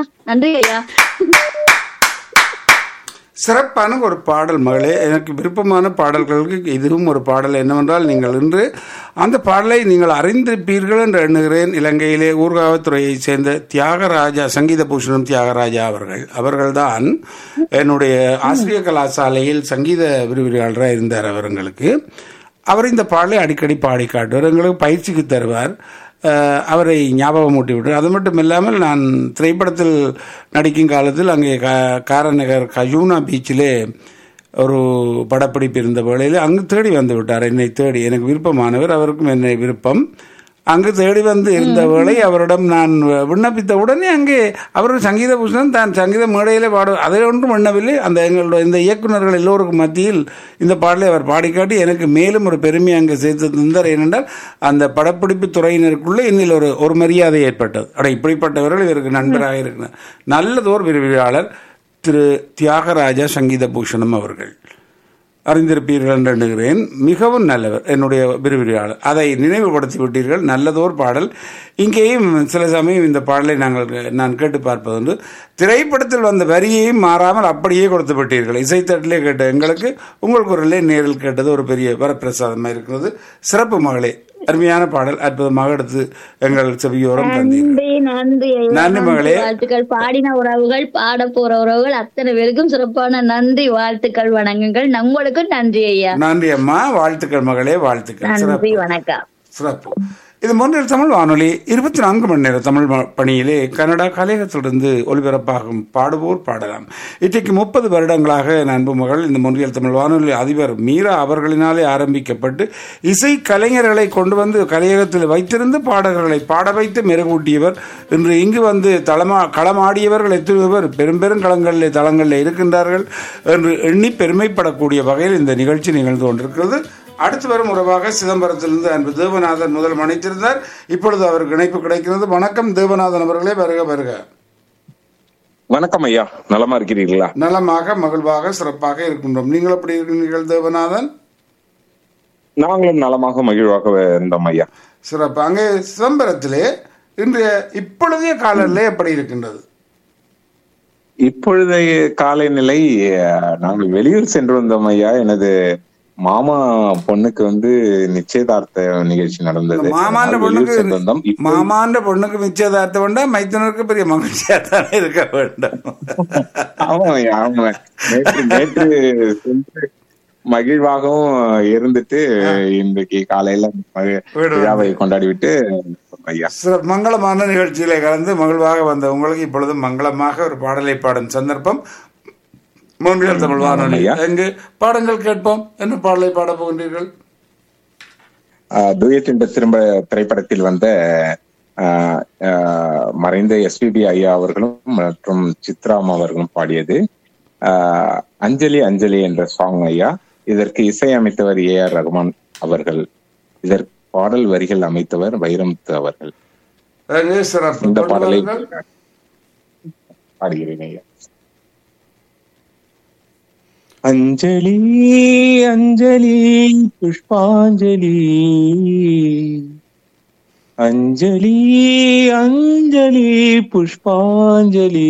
நன்றி ஐயா சிறப்பான ஒரு பாடல் மகளே எனக்கு விருப்பமான பாடல்களுக்கு இதுவும் ஒரு பாடல் என்னவென்றால் நீங்கள் இன்று அந்த பாடலை நீங்கள் அறிந்திருப்பீர்கள் என்று எண்ணுகிறேன் இலங்கையிலே ஊர்காவத்துறையைச் சேர்ந்த தியாகராஜா சங்கீத பூஷணம் தியாகராஜா அவர்கள் அவர்கள்தான் என்னுடைய ஆசிரியர் கலாசாலையில் சங்கீத விரிவுரையாளராக இருந்தார் அவர்களுக்கு அவர் இந்த பாடலை அடிக்கடி பாடி காட்டுவார் எங்களுக்கு பயிற்சிக்கு தருவார் அஹ், அவரை ஞாபகம் ஊட்டி விட்டார் அது மட்டும் இல்லாமல் நான் திரைப்படத்தில் நடிக்கும் காலத்தில் அங்கே கா காரநகர் கஜூனா பீச்சிலே ஒரு படப்பிடிப்பு இருந்த வேளையில் அங்கு தேடி வந்து விட்டார் என்னை தேடி எனக்கு விருப்பமானவர் அவருக்கும் என்னை விருப்பம் அங்கு தேடி வந்து இருந்த வேளை அவரிடம் நான் விண்ணப்பித்த உடனே அங்கே அவர் சங்கீத பூஷணன் தான் சங்கீத மேடையிலே பாடு அதை ஒன்றும் எண்ணவில்லை அந்த எங்களோட இந்த இயக்குநர்கள் எல்லோருக்கும் மத்தியில் இந்த பாடலை அவர் பாடிக்காட்டி எனக்கு மேலும் ஒரு பெருமை அங்கே சேர்த்து தந்தார் ஏனென்றால் அந்த படப்பிடிப்பு துறையினருக்குள்ளே இன்னில் ஒரு ஒரு மரியாதை ஏற்பட்டது அட இப்படிப்பட்டவர்கள் இவருக்கு நண்பராக இருக்கிறார் நல்லதோர் விரிவியாளர் திரு தியாகராஜா சங்கீத பூஷணம் அவர்கள் அறிந்திருப்பீர்கள் என்று எண்ணுகிறேன் மிகவும் நல்லவர் என்னுடைய விரிவுரையாளர் அதை நினைவுபடுத்தி விட்டீர்கள் நல்லதோர் பாடல் இங்கேயும் சில சமயம் இந்த பாடலை நாங்கள் நான் கேட்டு பார்ப்பதுண்டு திரைப்படத்தில் வந்த வரியையும் மாறாமல் அப்படியே கொடுத்து விட்டீர்கள் இசைத்தட்டிலே கேட்ட எங்களுக்கு உங்கள் குரலே நேரில் கேட்டது ஒரு பெரிய வரப்பிரசாதமாக இருக்கிறது சிறப்பு மகளே அருமையான பாடல் அற்புதமாக எடுத்து எங்கள் செவியோரம் தந்தீர்கள் நன்றி நன்றி ஐயா நன்றி மகளே. வாழ்த்துக்கள் பாடின உறவுகள் பாட போற உறவுகள் அத்தனை பேருக்கும் சிறப்பான நன்றி வாழ்த்துக்கள் வணங்குங்கள் உங்களுக்கும் நன்றி ஐயா நன்றி அம்மா வாழ்த்துக்கள் மகளே வாழ்த்துக்கள் சிறப்பு நன்றி வணக்கம் சிறப்பு இது மூன்றில் தமிழ் வானொலி இருபத்தி நான்கு மணி நேர தமிழ் ம- பணியிலே கனடா கலையகத்திலிருந்து ஒலிபரப்பாகும் பாடுவோர் பாடலாம் இன்றைக்கு முப்பது வருடங்களாக என் அன்பு மகள் இந்த முன்றியல் தமிழ் வானொலி அதிபர் மீரா அவர்களினாலே ஆரம்பிக்கப்பட்டு இசை கலைஞர்களை கொண்டு வந்து கலையகத்தில் வைத்திருந்து பாடகர்களை பாட வைத்து மெருகூட்டியவர் இன்று இங்கு வந்து தளமா களமாடியவர்கள் எத்தனை பேர் பெரும் பெரும் களங்களில் தளங்களில் இருக்கின்றார்கள் என்று எண்ணி பெருமைப்படக்கூடிய வகையில் இந்த நிகழ்ச்சி நிகழ்ந்து கொண்டிருக்கிறது அடுத்து வரும் உறவாக சிதம்பரத்திலிருந்து அன்பு தேவநாதன் முதல் மணித்திருந்தார் இப்பொழுது அவருக்கு இணைப்பு கிடைக்கிறது வணக்கம் தேவநாதன் அவர்களே வருக வருக வணக்கம் ஐயா நலமா இருக்கிறீர்களா நலமாக மகிழ்வாக சிறப்பாக இருக்கின்றோம் நீங்கள் எப்படி இருக்கிறீர்கள் தேவநாதன் நாங்களும் நலமாக மகிழ்வாக இருந்தோம் ஐயா சிறப்பு அங்கே சிதம்பரத்திலே இன்றைய இப்பொழுதைய காலநிலை எப்படி இருக்கின்றது இப்பொழுதைய காலநிலை அஹ், நாங்கள் வெளியூர் சென்று வந்தோம் ஐயா எனது மாமா பொண்ணுக்கு வந்து நிச்சயதார்த்த நிகழ்ச்சி நடந்தது மாமாண்ட அதனால் வெளியூர் சென்று பொண்ணுக்கு வந்தோம் இப்போ மாமாண்ட பொண்ணுக்கு நிச்சயதார்த்தம் வேண்டாம் மைத்தனருக்கு பெரிய மகிழ்ச்சியா தானே இருக்க வேண்டும் ஆமா ஐயா ஆமா நேற்று நேற்று சென்று மகிழ்வாகவும் இருந்துட்டு இன்றைக்கு காலையில மகி- வீடு விழாவை கொண்டாடி விட்டு ஐயா சிற- மங்களமான நிகழ்ச்சியிலே கலந்து மகிழ்வாக வந்த உங்களுக்கு இப்பொழுது மங்களமாக ஒரு பாடலை பாடும் சந்தர்ப்பம் மூன்றியல் தமிழ் வானொலி ஐயா. எங்கு பாடங்கள் கேட்போம் என்ன பாடலை பாடப் போகின்றீர்கள் டூயட் என்ற திரும்ப திரைப்படத்தில் வந்த ஆஹ், ஆஹ், மறைந்த எஸ்பிபி ஐயா அவர்களும் மற்றும் சித்ராம் அவர்களும் பாடியது ஆஹ், அஞ்சலி அஞ்சலி என்ற சாங் ஐயா இதற்கு இசையமைத்தவர் ஏ ஆர் ரகுமான் அவர்கள் இதற்கு பாடல் வரிகள் அமைத்தவர் வைரமுத்து அவர்கள் எங்கு சிறப்பு இந்த கொண்டு பாடலை வாருங்கள். பாடுகிறேன் ஐயா அஞ்சலி அஞ்சலி புஷ்பாஞ்சலி அஞ்சலி அஞ்சலி புஷ்பாஞ்சலி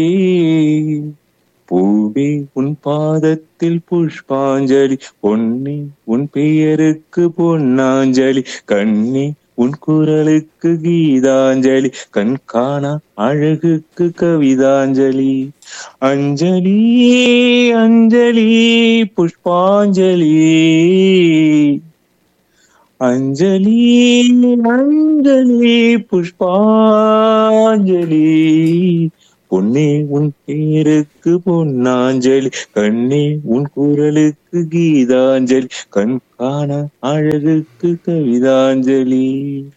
பூவே உன் பாதத்தில் புஷ்பாஞ்சலி பொன்னி உன் பெயருக்கு பொன்னாஞ்சலி கண்ணி உன் குரலுக்கு கீதாஞ்சலி கண் காணா அழகுக்கு கவிதாஞ்சலி அஞ்சலி அஞ்சலி புஷ்பாஞ்சலி அஞ்சலி அஞ்சலி புஷ்பாஞ்சலி பொன்னே உன் பேருக்கு பொன்னாஞ்சலி கண்ணே உன் குரலுக்கு கீதாஞ்சலி கண் காண அழகுக்கு கவிதாஞ்சலி